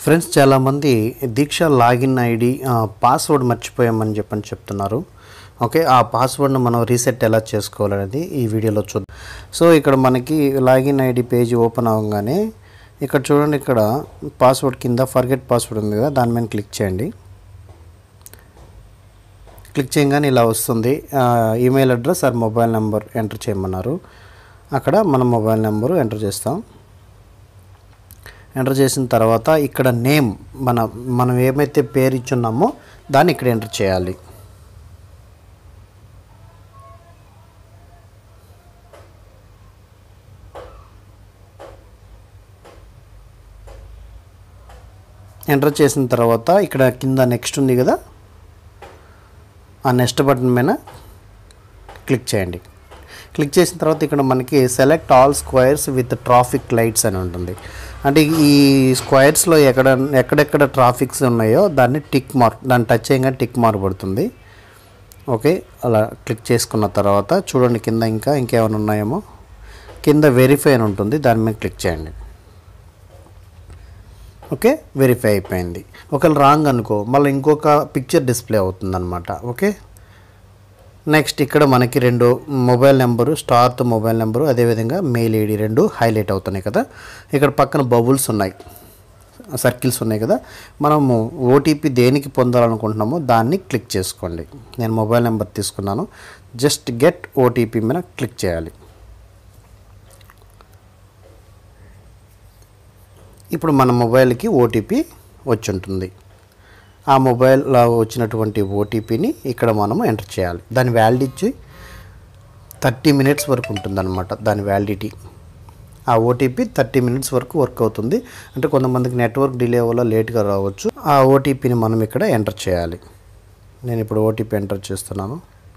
friends చాలామంది Diksha login ID password మర్చిపోయామని చెప్పని చెప్తున్నారు ఓకే ఆ పాస్వర్డ్ను మనం రీసెట్ ఎలా చేసుకోవాలనేది ఈ వీడియోలో చూద్దాం సో ఇక్కడ మనకి లాగిన్ ఐడి పేజ్ ఓపెన్ అవ్వగానే ఇక్కడ చూడండి ఇక్కడ పాస్వర్డ్ కింద ఫర్గెట్ పాస్వర్డ్ ఉంది కదా దాని మీద క్లిక్ చేయండి క్లిక్ చేయగానే ఇలా వస్తుంది email address or mobile number enter చేయమన్నారు అక్కడ మన మొబైల్ నెంబరు ఎంటర్ చేస్తాం ఎంటర్ చేసిన తర్వాత ఇక్కడ నేమ్ మన మనం ఏమైతే పేరు ఇచ్చున్నామో దాన్ని ఇక్కడ ఎంటర్ చేయాలి ఎంటర్ చేసిన తర్వాత ఇక్కడ కింద నెక్స్ట్ ఉంది కదా ఆ నెక్స్ట్ బటన్ మీద క్లిక్ చేయండి క్లిక్ చేసిన తర్వాత ఇక్కడ మనకి select all squares with traffic lights అని ఉంటుంది అంటే ఈ స్క్వైర్స్లో ఎక్కడ ఎక్కడెక్కడ ట్రాఫిక్స్ ఉన్నాయో దాన్ని టిక్ మార్క్ దాన్ని టచ్ చేయగానే టిక్ మార్క్ పడుతుంది ఓకే అలా క్లిక్ చేసుకున్న తర్వాత చూడండి కింద ఇంకా ఇంకేమైనా ఉన్నాయేమో కింద వెరిఫై అని ఉంటుంది దాని మీద క్లిక్ చేయండి ఓకే వెరిఫై అయిపోయింది ఒకవేళ రాంగ్ అనుకో మళ్ళీ ఇంకొక పిక్చర్ డిస్ప్లే అవుతుంది అనమాట ఓకే నెక్స్ట్ ఇక్కడ మనకి రెండు మొబైల్ నెంబరు స్టార్తో మొబైల్ నెంబరు అదేవిధంగా మెయిల్ ఐడి రెండు హైలైట్ అవుతున్నాయి కదా ఇక్కడ పక్కన బబుల్స్ ఉన్నాయి సర్కిల్స్ ఉన్నాయి కదా మనము ఓటీపీ దేనికి పొందాలనుకుంటున్నామో దాన్ని క్లిక్ చేసుకోండి నేను మొబైల్ నెంబర్ తీసుకున్నాను జస్ట్ గెట్ ఓటీపీ మీద క్లిక్ చేయాలి ఇప్పుడు మన మొబైల్కి ఓటీపీ వచ్చి ఉంటుంది ఆ మొబైల్లో వచ్చినటువంటి ఓటీపీని ఇక్కడ మనము ఎంటర్ చేయాలి దాని వ్యాలిడిటీ థర్టీ మినిట్స్ వరకు ఉంటుందన్నమాట దాని వ్యాలిడిటీ ఆ ఓటీపీ థర్టీ మినిట్స్ వరకు వర్క్ అవుతుంది అంటే కొంతమందికి నెట్వర్క్ డిలే వల్ల లేట్గా రావచ్చు ఆ ఓటీపీని మనం ఇక్కడ ఎంటర్ చేయాలి నేను ఇప్పుడు ఓటీపీ ఎంటర్ చేస్తున్నాను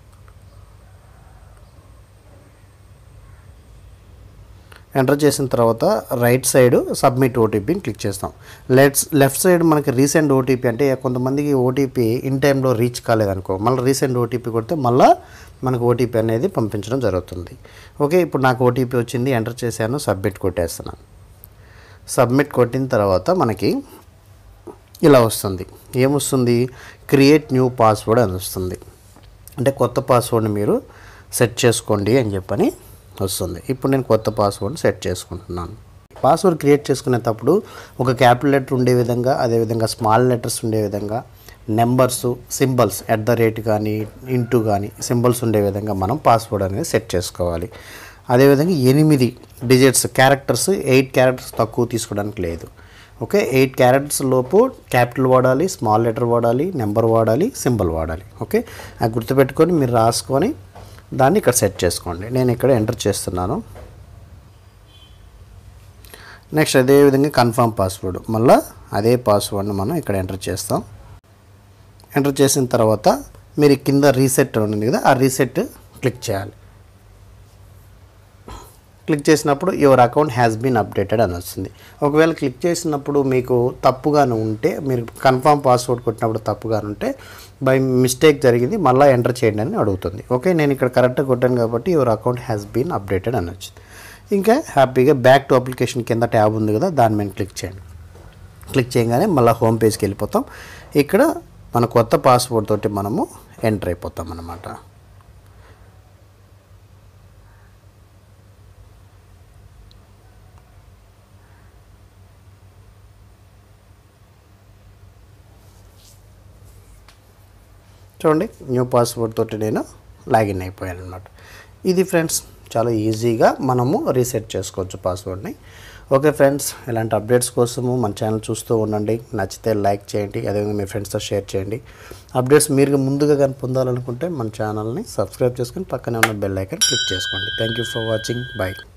ఎంటర్ చేసిన తర్వాత రైట్ సైడ్ సబ్మిట్ ఓటీపీని క్లిక్ చేస్తాం లెఫ్ట్ లెఫ్ట్ సైడ్ మనకి రీసెంట్ ఓటీపీ అంటే కొంతమందికి ఓటీపీ ఇన్ టైంలో రీచ్ కాలేదనుకో మళ్ళీ రీసెంట్ ఓటీపీ కొడితే మళ్ళీ మనకు ఓటీపీ అనేది పంపించడం జరుగుతుంది ఓకే ఇప్పుడు నాకు ఓటీపీ వచ్చింది ఎంటర్ చేశాను సబ్మిట్ కొట్టేస్తున్నాను సబ్మిట్ కొట్టిన తర్వాత మనకి ఇలా వస్తుంది ఏమొస్తుంది క్రియేట్ న్యూ పాస్వర్డ్ అని వస్తుంది అంటే కొత్త పాస్వర్డ్ని మీరు సెట్ చేసుకోండి అని చెప్పని వస్తుంది ఇప్పుడు నేను కొత్త పాస్వర్డ్ సెట్ చేసుకుంటున్నాను పాస్వర్డ్ క్రియేట్ చేసుకునేటప్పుడు ఒక క్యాపిటల్ లెటర్ ఉండే విధంగా అదేవిధంగా స్మాల్ లెటర్స్ ఉండే విధంగా numbers symbols at the rate కానీ ఇంటూ కానీ సింబల్స్ ఉండే విధంగా మనం పాస్వర్డ్ అనేది సెట్ చేసుకోవాలి అదేవిధంగా ఎనిమిది డిజిట్స్ క్యారెక్టర్స్ ఎయిట్ క్యారెక్టర్స్ తక్కువ తీసుకోవడానికి లేదు ఓకే ఎయిట్ క్యారెక్టర్స్ లోపు క్యాపిటల్ వాడాలి స్మాల్ లెటర్ వాడాలి నెంబర్ వాడాలి సింబల్ వాడాలి ఓకే అది గుర్తుపెట్టుకొని మీరు రాసుకొని దాన్ని ఇక్కడ సెట్ చేసుకోండి నేను ఇక్కడ ఎంటర్ చేస్తున్నాను నెక్స్ట్ అదేవిధంగా కన్ఫర్మ్ పాస్వర్డ్ మళ్ళీ అదే పాస్వర్డ్ని మనం ఇక్కడ ఎంటర్ చేస్తాం ఎంటర్ చేసిన తర్వాత మీరు కింద రీసెట్ ఉంది కదా ఆ రీసెట్ క్లిక్ చేయాలి క్లిక్ చేసినప్పుడు your account has been updated అని వస్తుంది ఒకవేళ క్లిక్ చేసినప్పుడు మీకు తప్పుగాను ఉంటే మీరు కన్ఫర్మ్ పాస్వర్డ్ కొట్టినప్పుడు తప్పుగాను ఉంటే బై మిస్టేక్ జరిగింది మళ్ళీ ఎంటర్ చేయండి అని అడుగుతుంది ఓకే నేను ఇక్కడ కరెక్ట్గా కొట్టాను కాబట్టి your account has been updated అని వచ్చింది ఇంకా హ్యాపీగా బ్యాక్ టు అప్లికేషన్ కింద ట్యాబ్ ఉంది కదా దాని మీద క్లిక్ చేయండి క్లిక్ చేయగానే మళ్ళీ హోమ్ పేజ్కి వెళ్ళిపోతాం ఇక్కడ మన కొత్త పాస్వర్డ్ తోటి మనము ఎంటర్ అయిపోతాం అన్నమాట చూడండి న్యూ పాస్వర్డ్ తోటి నేను లాగిన్ అయిపోయాను అనమాట ఇది ఫ్రెండ్స్ చాలా ఈజీగా మనము రీసెట్ చేసుకోవచ్చు పాస్వర్డ్ని ఓకే ఫ్రెండ్స్ ఇలాంటి అప్డేట్స్ కోసము మన ఛానల్ చూస్తూ ఉండండి నచ్చితే లైక్ చేయండి అదేవిధంగా మీ ఫ్రెండ్స్తో షేర్ చేయండి అప్డేట్స్ మీరు ముందుగా కానీ పొందాలనుకుంటే మన ఛానల్ని సబ్స్క్రైబ్ చేసుకొని పక్కనే ఉన్న బెల్ ఐకాన్ క్లిక్ చేసుకోండి thank you for watching by